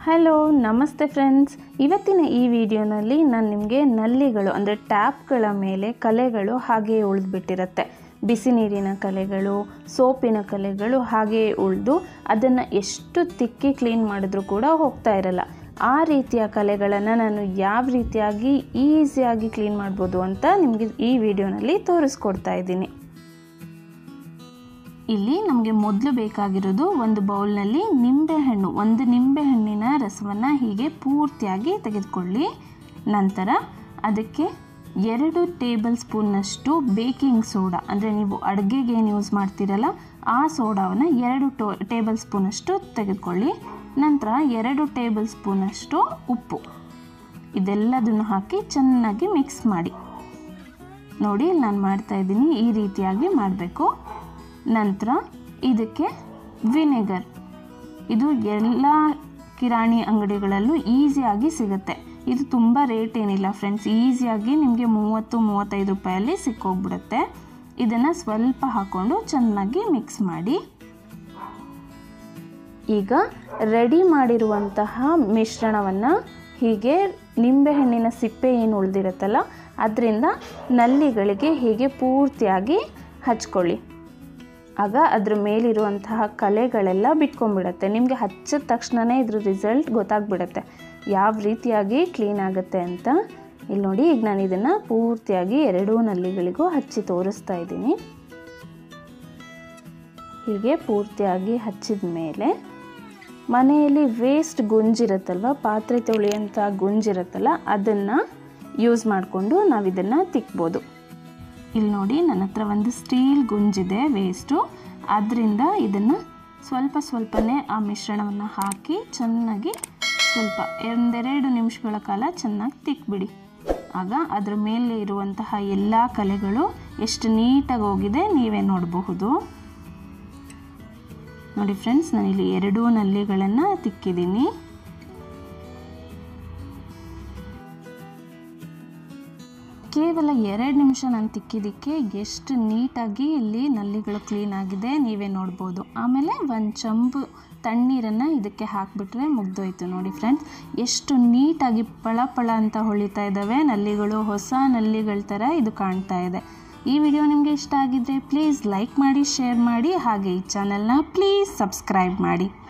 hello ನಮಸ್ತೆ friends ಇವತ್ತಿನ ಈ ವಿಡಿಯೋನಲ್ಲಿ ನಾನು ನಿಮಗೆ ನಲ್ಲಿಗಳು ಅಂದರೆ ಟ್ಯಾಪ್ಗಳ ಮೇಲೆ ಕಲೆಗಳು ಹಾಗೆಯೇ ಉಳಿದ್ಬಿಟ್ಟಿರುತ್ತೆ ಬಿಸಿ ನೀರಿನ ಕಲೆಗಳು ಸೋಪಿನ ಕಲೆಗಳು ಹಾಗೆಯೇ ಉಳಿದು ಅದನ್ನು ಎಷ್ಟು ತಿಕ್ಕಿ ಕ್ಲೀನ್ ಮಾಡಿದ್ರೂ ಕೂಡ ಹೋಗ್ತಾ ಇರಲ್ಲ ಆ ರೀತಿಯ ಕಲೆಗಳನ್ನು ನಾನು ಯಾವ ರೀತಿಯಾಗಿ ಈಸಿಯಾಗಿ ಕ್ಲೀನ್ ಮಾಡ್ಬೋದು ಅಂತ ನಿಮಗೆ ಈ ವಿಡಿಯೋನಲ್ಲಿ ತೋರಿಸ್ಕೊಡ್ತಾ ಇದ್ದೀನಿ ಇಲ್ಲಿ ನಮಗೆ ಮೊದಲು ಬೇಕಾಗಿರೋದು ಒಂದು ಬೌಲ್ನಲ್ಲಿ ನಿಂಬೆಹಣ್ಣು ಒಂದು ನಿಂಬೆಹಣ್ಣಿನ ರಸವನ್ನು ಹೀಗೆ ಪೂರ್ತಿಯಾಗಿ ತೆಗೆದುಕೊಳ್ಳಿ ನಂತರ ಅದಕ್ಕೆ ಎರಡು ಟೇಬಲ್ ಸ್ಪೂನ್ನಷ್ಟು ಬೇಕಿಂಗ್ ಸೋಡಾ ಅಂದರೆ ನೀವು ಅಡುಗೆಗೆ ಏನು ಯೂಸ್ ಮಾಡ್ತೀರಲ್ಲ ಆ ಸೋಡಾವನ್ನು ಎರಡು ಟೋ ಟೇಬಲ್ ಸ್ಪೂನಷ್ಟು ತೆಗೆದುಕೊಳ್ಳಿ ನಂತರ ಎರಡು ಟೇಬಲ್ ಸ್ಪೂನಷ್ಟು ಉಪ್ಪು ಇದೆಲ್ಲದನ್ನು ಹಾಕಿ ಚೆನ್ನಾಗಿ ಮಿಕ್ಸ್ ಮಾಡಿ ನೋಡಿ ನಾನು ಮಾಡ್ತಾ ಇದ್ದೀನಿ ಈ ರೀತಿಯಾಗಿ ಮಾಡಬೇಕು ನಂತರ ಇದಕ್ಕೆ ವಿನೆಗರ್ ಇದು ಎಲ್ಲ ಕಿರಾಣಿ ಅಂಗಡಿಗಳಲ್ಲೂ ಈಸಿಯಾಗಿ ಸಿಗುತ್ತೆ ಇದು ತುಂಬ ರೇಟ್ ಏನಿಲ್ಲ ಫ್ರೆಂಡ್ಸ್ ಈಸಿಯಾಗಿ ನಿಮಗೆ ಮೂವತ್ತು ಮೂವತ್ತೈದು ರೂಪಾಯಲ್ಲಿ ಸಿಕ್ಕೋಗ್ಬಿಡುತ್ತೆ ಇದನ್ನು ಸ್ವಲ್ಪ ಹಾಕ್ಕೊಂಡು ಚೆನ್ನಾಗಿ ಮಿಕ್ಸ್ ಮಾಡಿ ಈಗ ರೆಡಿ ಮಾಡಿರುವಂತಹ ಮಿಶ್ರಣವನ್ನು ಹೀಗೆ ನಿಂಬೆಹಣ್ಣಿನ ಸಿಪ್ಪೆ ಏನು ಉಳಿದಿರುತ್ತಲ್ಲ ಅದರಿಂದ ನಲ್ಲಿಗಳಿಗೆ ಹೀಗೆ ಪೂರ್ತಿಯಾಗಿ ಹಚ್ಕೊಳ್ಳಿ ಆಗ ಅದ್ರ ಮೇಲಿರುವಂತಹ ಕಲೆಗಳೆಲ್ಲ ಬಿಟ್ಕೊಂಡ್ಬಿಡುತ್ತೆ ನಿಮಗೆ ಹಚ್ಚಿದ ತಕ್ಷಣವೇ ಇದ್ರ ರಿಸಲ್ಟ್ ಗೊತ್ತಾಗ್ಬಿಡುತ್ತೆ ಯಾವ ರೀತಿಯಾಗಿ ಕ್ಲೀನ್ ಆಗುತ್ತೆ ಅಂತ ಇಲ್ಲಿ ನೋಡಿ ಈಗ ನಾನು ಇದನ್ನು ಪೂರ್ತಿಯಾಗಿ ಎರಡೂ ನಲ್ಲಿಗಳಿಗೂ ಹಚ್ಚಿ ತೋರಿಸ್ತಾ ಇದ್ದೀನಿ ಹೀಗೆ ಪೂರ್ತಿಯಾಗಿ ಹಚ್ಚಿದ ಮೇಲೆ ಮನೆಯಲ್ಲಿ ವೇಸ್ಟ್ ಗುಂಜಿರುತ್ತಲ್ವ ಪಾತ್ರೆ ತೊಳೆಯೋಂಥ ಗುಂಜಿರುತ್ತಲ್ಲ ಅದನ್ನು ಯೂಸ್ ಮಾಡಿಕೊಂಡು ನಾವು ಇದನ್ನು ತಿಕ್ಬೋದು ಇಲ್ಲಿ ನೋಡಿ ನನ್ನ ಹತ್ರ ಒಂದು ಸ್ಟೀಲ್ ಗುಂಜಿದೆ ವೇಸ್ಟು ಅದರಿಂದ ಇದನ್ನು ಸ್ವಲ್ಪ ಸ್ವಲ್ಪನೇ ಆ ಮಿಶ್ರಣವನ್ನು ಹಾಕಿ ಚೆನ್ನಾಗಿ ಸ್ವಲ್ಪ ಒಂದೆರಡು ನಿಮಿಷಗಳ ಕಾಲ ಚೆನ್ನಾಗಿ ತಿಕ್ಬಿಡಿ ಆಗ ಅದರ ಮೇಲೆ ಇರುವಂತಹ ಎಲ್ಲ ಕಲೆಗಳು ಎಷ್ಟು ನೀಟಾಗಿ ಹೋಗಿದೆ ನೀವೇ ನೋಡಬಹುದು ನೋಡಿ ಫ್ರೆಂಡ್ಸ್ ನಾನಿಲ್ಲಿ ಎರಡೂ ನಲ್ಲಿಗಳನ್ನು ತಿಕ್ಕಿದ್ದೀನಿ ಕೇವಲ ಎರಡು ನಿಮಿಷ ನಾನು ತಿಕ್ಕಿದ್ದಕ್ಕೆ ಎಷ್ಟು ನೀಟಾಗಿ ಇಲ್ಲಿ ನಲ್ಲಿಗಳು ಕ್ಲೀನ್ ಆಗಿದೆ ನೀವೇ ನೋಡ್ಬೋದು ಆಮೇಲೆ ಒಂದು ಚಂಬು ತಣ್ಣೀರನ್ನು ಇದಕ್ಕೆ ಹಾಕಿಬಿಟ್ರೆ ಮುಗ್ದೋಯ್ತು ನೋಡಿ ಫ್ರೆಂಡ್ಸ್ ಎಷ್ಟು ನೀಟಾಗಿ ಪಳ ಪಳ ಅಂತ ಹೊಳಿತಾ ಇದ್ದಾವೆ ನಲ್ಲಿಗಳು ಹೊಸ ನಲ್ಲಿಗಳ ಥರ ಇದು ಕಾಣ್ತಾ ಇದೆ ಈ ವಿಡಿಯೋ ನಿಮಗೆ ಇಷ್ಟ ಆಗಿದ್ದರೆ ಪ್ಲೀಸ್ ಲೈಕ್ ಮಾಡಿ ಶೇರ್ ಮಾಡಿ ಹಾಗೆ ಈ ಚಾನಲ್ನ ಪ್ಲೀಸ್ ಸಬ್ಸ್ಕ್ರೈಬ್ ಮಾಡಿ